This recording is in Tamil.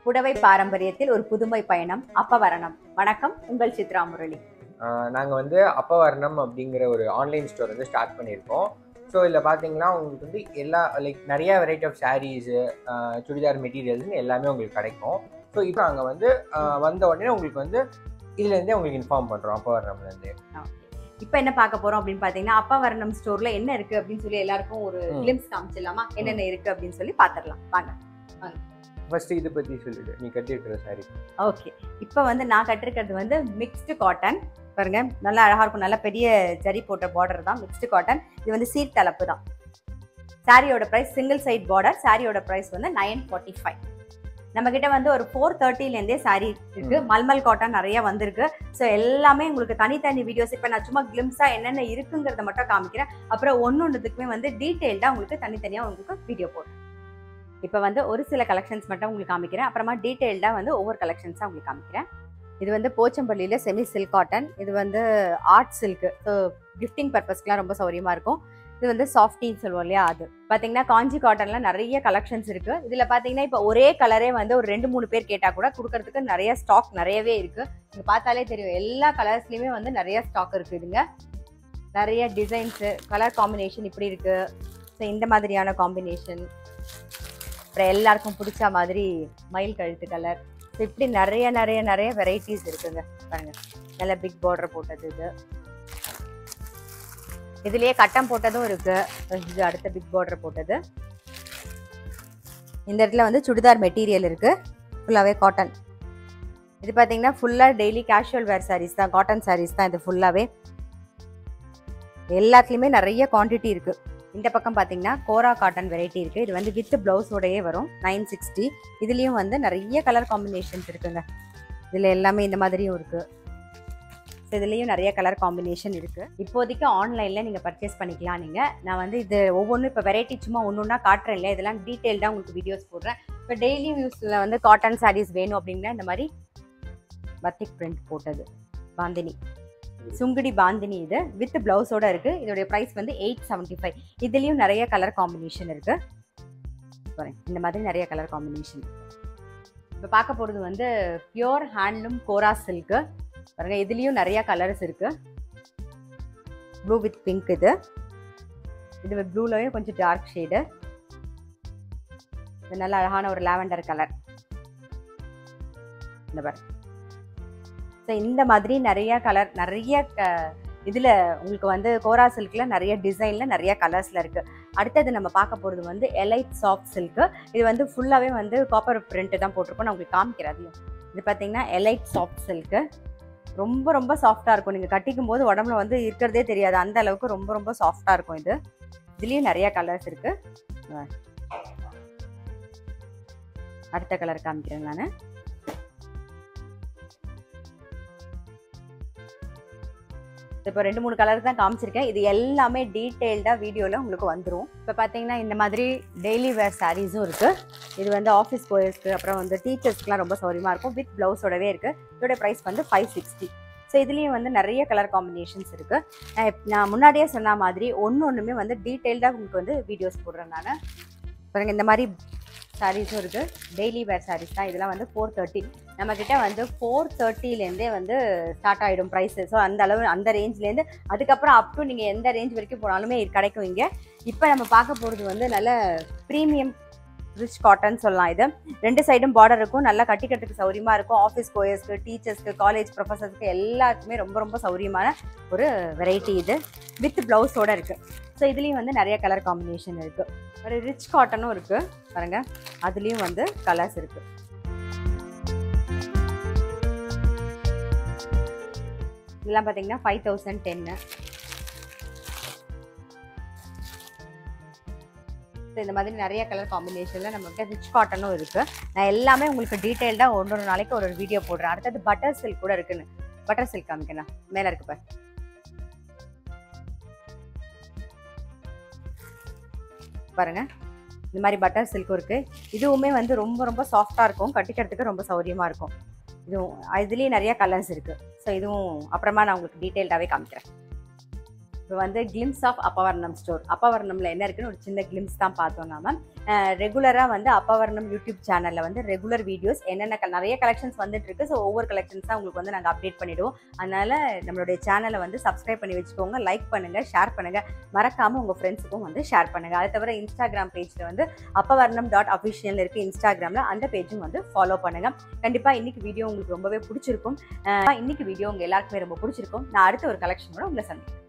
புடவை பாரம்பரியத்தில் ஒரு புதுமை பயணம் அப்பவரணம் வணக்கம் உங்கள் சித்ரா முரளி நாங்கள் வந்து அப்பவர்ணம் அப்படிங்கிற ஒரு ஆன்லைன் ஸ்டோர் வந்து ஸ்டார்ட் பண்ணியிருக்கோம் ஸோ இதில் பார்த்தீங்கன்னா உங்களுக்கு வந்து எல்லா லைக் நிறைய வெரைட்டி ஆஃப் சாரீஸு சுடிதார் மெட்டீரியல்ஸ்னு எல்லாமே உங்களுக்கு கிடைக்கும் ஸோ இப்போ நாங்கள் வந்து ஆஹ் வந்த உடனே உங்களுக்கு வந்து இதுலேருந்தே உங்களுக்கு இன்ஃபார்ம் பண்ணுறோம் அப்பவர்ணம்லேருந்து இப்போ என்ன பார்க்க போறோம் அப்படின்னு பார்த்தீங்கன்னா அப்பவரணம் ஸ்டோர்ல என்ன இருக்கு அப்படின்னு சொல்லி எல்லாருக்கும் ஒரு ம். கிளிம்ஸ் காமிச்சிடலாமா என்னென்ன இருக்கு அப்படின்னு சொல்லி பார்த்துடலாம் வாங்க ஃபஸ்ட்டு இதை பற்றி சொல்லிடு நீ கட்டியிருக்கிற சாரீ ஓகே இப்போ வந்து நான் கட்டிருக்கிறது வந்து மிக்ஸ்டு காட்டன் பாருங்க நல்லா அழகா இருக்கும் நல்ல பெரிய ஜரி போட்ட பார்டர் தான் மிக்ஸ்டு காட்டன் இது வந்து சீட் தலைப்பு தான் சாரியோட ப்ரைஸ் சிங்கிள் சைட் பார்டர் சாரியோட ப்ரைஸ் வந்து நைன் ஃபார்ட்டி ஃபைவ் நம்ம கிட்ட வந்து ஒரு ஃபோர் தேர்ட்டிலேருந்தே சாரி இருக்கு ம். மல்மல் காட்டன் நிறைய வந்திருக்கு ஸோ எல்லாமே உங்களுக்கு தனித்தனி வீடியோஸ் இப்போ நான் சும்மா கிளிம்ஸா என்னென்ன இருக்குங்கிறத மட்டும் காமிக்கிறேன் அப்புறம் ஒன்று ஒன்றுத்துக்குமே வந்து டீட்டெயில்டாக உங்களுக்கு தனித்தனியாக உங்களுக்கு வீடியோ போடுறேன் இப்போ வந்து ஒரு சில கலெக்ஷன்ஸ் மட்டும் உங்களுக்கு காமிக்கிறேன் அப்புறமா டீட்டெயில்டாக வந்து ஒவ்வொரு கலெக்ஷன்ஸாக உங்களுக்கு காமிக்கிறேன் இது வந்து போச்சம்பள்ளியில் செமி சில்க் காட்டன் இது வந்து ஆர்ட் சில்க்கு ஸோ கிஃப்டிங் பர்பஸ்க்குலாம் ரொம்ப சௌரியமாக இருக்கும் இது வந்து சாஃப்டின்னு சொல்லுவோம் இல்லையா அது பார்த்தீங்கன்னா காஞ்சி காட்டன்ல நிறைய கலெக்ஷன்ஸ் இருக்கு இதில் பார்த்தீங்கன்னா இப்போ ஒரே கலரே வந்து ஒரு ரெண்டு மூணு பேர் கேட்டால் கூட கொடுக்கறதுக்கு நிறைய ஸ்டாக் நிறையவே இருக்கு நீங்கள் பார்த்தாலே தெரியும் எல்லா கலர்ஸ்லையுமே வந்து நிறைய ஸ்டாக் இருக்கு இதுங்க நிறைய டிசைன்ஸு கலர் காம்பினேஷன் இப்படி இருக்கு ஸோ இந்த மாதிரியான காம்பினேஷன் அப்புறம் எல்லாருக்கும் பிடிச்ச மாதிரி மயில் கழுத்து கலர் ஸோ இப்படி நிறைய நிறைய நிறைய வெரைட்டிஸ் இருக்குங்க பாருங்க நல்ல பிக் பார்டர் போட்டது இது இதுலயே கட்டம் போட்டதும் இருக்கு இது அடுத்த பிக் பார்டர் போட்டது இந்த இடத்துல வந்து சுடிதார் மெட்டீரியல் இருக்கு ஃபுல்லாகவே காட்டன் இது பார்த்தீங்கன்னா ஃபுல்லாக டெய்லி கேஷுவல் வேர் சாரீஸ் தான் காட்டன் சாரீஸ் தான் இது ஃபுல்லாகவே எல்லாத்துலேயுமே நிறைய குவான்டிட்டி இருக்கு இந்த பக்கம் பார்த்தீங்கன்னா கோரா காட்டன் வெரைட்டி இருக்கு இது வந்து வித் பிளவுஸோடயே வரும் நைன் சிக்ஸ்டி இதுலேயும் வந்து நிறைய கலர் காம்பினேஷன்ஸ் இருக்குங்க இதில் எல்லாமே இந்த மாதிரியும் இருக்கு ஸோ இதுலேயும் நிறைய கலர் காம்பினேஷன் இருக்கு இப்போதைக்கு ஆன்லைனில் நீங்கள் பர்ச்சேஸ் பண்ணிக்கலாம் நீங்கள் நான் வந்து இது ஒவ்வொன்றும் இப்போ வெரைட்டி சும்மா ஒன்று ஒன்றா காட்டுறேன் இல்லையா இதெல்லாம் டீட்டெயில்டாக உங்களுக்கு வீடியோஸ் போடுறேன் இப்போ டெய்லி யூஸில் வந்து காட்டன் சாரீஸ் வேணும் அப்படின்னா இந்த மாதிரி பத்திக் பிரிண்ட் போட்டது பாந்தினி சுங்குடி பாந்தினி இது வித் பிளவுஸோட இருக்கு இதோடைய ப்ரைஸ் வந்து எயிட் செவன்ட்டி ஃபைவ் இதுலேயும் நிறைய கலர் காம்பினேஷன் இருக்கு பாருங்க இந்த மாதிரி நிறைய கலர் காம்பினேஷன் இப்போ பார்க்க போகிறது வந்து பியோர் ஹேண்ட்லூம் கோரா சில்க்கு பாருங்க இதுலேயும் நிறைய கலர்ஸ் இருக்கு ப்ளூ வித் பிங்க் இது இது ப்ளூலவே கொஞ்சம் டார்க் ஷேடு இது நல்ல அழகான ஒரு லாவெண்டர் கலர் இந்த பாரு ஸோ இந்த மாதிரி நிறைய கலர் நிறைய க இதில் உங்களுக்கு வந்து கோரா சில்கில் நிறைய டிசைனில் நிறைய கலர்ஸில் இருக்குது அடுத்தது நம்ம பார்க்க போகிறது வந்து எலைட் சாஃப்ட் சில்க்கு இது வந்து ஃபுல்லாகவே வந்து காப்பர் பிரிண்ட் தான் போட்டிருக்கோம் நான் உங்களுக்கு காமிக்கிறேன் அதையும் இது பார்த்தீங்கன்னா எலைட் சாஃப்ட் சில்க்கு ரொம்ப ரொம்ப சாஃப்டாக இருக்கும் நீங்கள் கட்டிக்கும் போது உடம்புல வந்து இருக்கிறதே தெரியாது அந்த அளவுக்கு ரொம்ப ரொம்ப சாஃப்டாக இருக்கும் இது இதுலேயும் நிறைய கலர்ஸ் இருக்குது அடுத்த கலர் காமிக்கிறேன் நான் இப்போ ரெண்டு மூணு கலர் தான் காமிச்சிருக்கேன் இது எல்லாமே டீட்டெயில்டாக வீடியோவில் உங்களுக்கு வந்துடும் இப்போ பார்த்தீங்கன்னா இந்த மாதிரி டெய்லி வேர் சாரீஸும் இருக்குது இது வந்து ஆஃபீஸ் கோயர்ஸ்க்கு அப்புறம் வந்து டீச்சர்ஸ்க்குலாம் ரொம்ப சௌரியமாக இருக்கும் வித் ப்ளவுஸோடவே இருக்குது இதோட ப்ரைஸ் வந்து ஃபைவ் சிக்ஸ்டி ஸோ இதுலேயும் வந்து நிறைய கலர் காம்பினேஷன்ஸ் இருக்குது நான் முன்னாடியே சொன்ன மாதிரி ஒன்று ஒன்றுமே வந்து டீட்டெயில்டாக உங்களுக்கு வந்து வீடியோஸ் போடுறேன் நான் பாருங்க இந்த மாதிரி சாரீஸும் இருக்குது டெய்லி வேர் சாரீஸ் தான் இதெல்லாம் வந்து ஃபோர் தேர்ட்டி நம்மக்கிட்ட வந்து ஃபோர் தேர்ட்டிலேருந்தே வந்து ஸ்டார்ட் ஆகிடும் ப்ரைஸு ஸோ அந்த அளவு அந்த ரேஞ்ச்லேருந்து அதுக்கப்புறம் அப் டு நீங்கள் எந்த ரேஞ்ச் வரைக்கும் போனாலுமே இது கிடைக்கும் இங்கே இப்போ நம்ம பார்க்க போகிறது வந்து நல்ல ப்ரீமியம் ரிச் காட்டன் சொல்லலாம் இது ரெண்டு சைடும் பார்டர் இருக்கும் நல்லா கட்டிக்கிறதுக்கு சௌரியமாக இருக்கும் ஆஃபீஸ் கோயர்ஸ்க்கு டீச்சர்ஸ்க்கு காலேஜ் ப்ரொஃபஸர்ஸ்க்கு எல்லாருக்குமே ரொம்ப ரொம்ப சௌரியமான ஒரு வெரைட்டி இது வித் ப்ளவுஸோட இருக்குது ஸோ இதுலேயும் வந்து நிறைய கலர் காம்பினேஷன் இருக்குது ஒரு ரிச் காட்டனும் இருக்குது பாருங்க அதுலேயும் வந்து கலர்ஸ் இருக்குது இதெல்லாம் பார்த்தீங்கன்னா ஃபைவ் தௌசண்ட் டென்னு இந்த மாதிரி நிறைய கலர் காம்பினேஷனில் நம்மகிட்ட ரிச் காட்டனும் இருக்குது நான் எல்லாமே உங்களுக்கு டீட்டெயில்டாக ஒன்று ஒரு நாளைக்கு ஒரு ஒரு வீடியோ போடுறேன் அடுத்தது பட்டர் சில்க் கூட இருக்குன்னு பட்டர் சில்க் காமிக்கணும் மேலே இருக்கு பாரு பாருங்க இந்த மாதிரி பட்டர் சில்க்கும் இருக்கு இதுவுமே வந்து ரொம்ப ரொம்ப சாஃப்டாக இருக்கும் கட்டிக்கிறதுக்கு ரொம்ப சௌரியமாக இருக்கும் இதுவும் இதுலேயும் நிறைய கலர்ஸ் இருக்கு ஸோ இதுவும் அப்புறமா நான் உங்களுக்கு டீட்டெயில்டாகவே காமிக்கிறேன் இப்போ வந்து கிளிம்ஸ் ஆஃப் அப்பவர்ணம் ஸ்டோர் அப்பவர்ணம்ல என்ன இருக்குன்னு ஒரு சின்ன கிளிம்ஸ் தான் பார்த்தோம் நாம ரெகுலராக வந்து அப்பவர்ணம் யூடியூப் சேனலில் வந்து ரெகுலர் வீடியோஸ் என்னென்ன க- நிறைய கலெக்ஷன்ஸ் வந்துட்டு இருக்கு ஸோ ஒவ்வொரு கலெக்ஷன்ஸ் தான் உங்களுக்கு வந்து நாங்கள் அப்டேட் பண்ணிடுவோம் அதனால நம்மளுடைய சேனலை வந்து சப்ஸ்கிரைப் பண்ணி வச்சுக்கோங்க லைக் பண்ணுங்க ஷேர் பண்ணுங்க மறக்காம உங்க ஃப்ரெண்ட்ஸுக்கும் வந்து ஷேர் பண்ணுங்க அது தவிர இன்ஸ்டாகிராம் பேஜ்ல வந்து அப்பவர்ணம் டாட் அஃபிஷியல் இருக்கு இன்ஸ்டாகிராம்ல அந்த பேஜும் வந்து ஃபாலோ பண்ணுங்க கண்டிப்பா இன்னைக்கு வீடியோ உங்களுக்கு ரொம்பவே பிடிச்சிருக்கும் அஹ் இன்னைக்கு வீடியோ உங்க எல்லாருக்குமே ரொம்ப பிடிச்சிருக்கும் நான் அடுத்த ஒரு கலெக்ஷனோட உங்களை சந்திக்கிறேன்